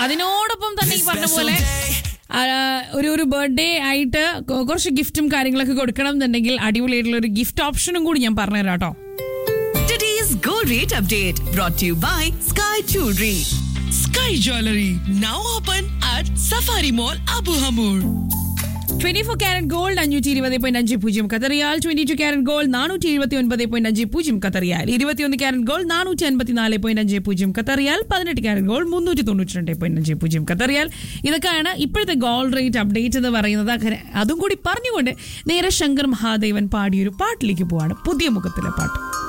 അതിനോടൊപ്പം തന്നെ ഈ പറഞ്ഞ പോലെ ആ, ഒരു ഒരു ബർത്ത്ഡേ ആയിട്ട് കൊ- കുറച്ച് ഗിഫ്റ്റും കാര്യങ്ങളൊക്കെ കൊടുക്കണം എന്നുണ്ടെങ്കിൽ അടിപൊളിയായിട്ടുള്ള ഒരു ഗിഫ്റ്റ് ഓപ്ഷനും കൂടി ഞാൻ പറഞ്ഞുതരാം കേട്ടോ Today's gold rate update brought to you by Sky Jewelry. Sky Jewelry now open at Safari Mall Abu Hamur. Twenty four carat gold അഞ്ഞൂറ്റി ഇരുപത് പോയിന്റ് അഞ്ച് പൂജ്യം കത്തറിയാൽ ട്വന്റി ടു ക്യാരറ്റ് ഗോൾഡ് നാനൂറ്റി എഴുപത്തി ഒൻപത് പോയിന്റ് അഞ്ച് പൂജ്യം കത്തറിയാൽ ഇരുപത്തിയൊന്ന് ക്യാരറ്റ് ഗോൾഡ് നാനൂറ്റി അൻപത്തി നാല് പോയിന്റ് അഞ്ച് പൂജ്യം കത്തറിയാൽ പതിനെട്ട് ക്യാരറ്റ് ഗോൾഡ് മുന്നൂറ്റി തൊണ്ണൂറ്റി രണ്ട് പോയിന്റ് അഞ്ച് പൂജ്യം കത്തറിയാൽ ഇതൊക്കെയാണ് ഇപ്പോഴത്തെ ഗോൾഡ് റേറ്റ് അപ്ഡേറ്റ് എന്ന് പറയുന്നത് അങ്ങനെ അതും കൂടി പറഞ്ഞുകൊണ്ട് നേരെ ശങ്കർ മഹാദേവൻ പാടിയൊരു പാട്ടിലേക്ക് പോവാണ് പുതിയ മുഖത്തിലെ പാട്ട്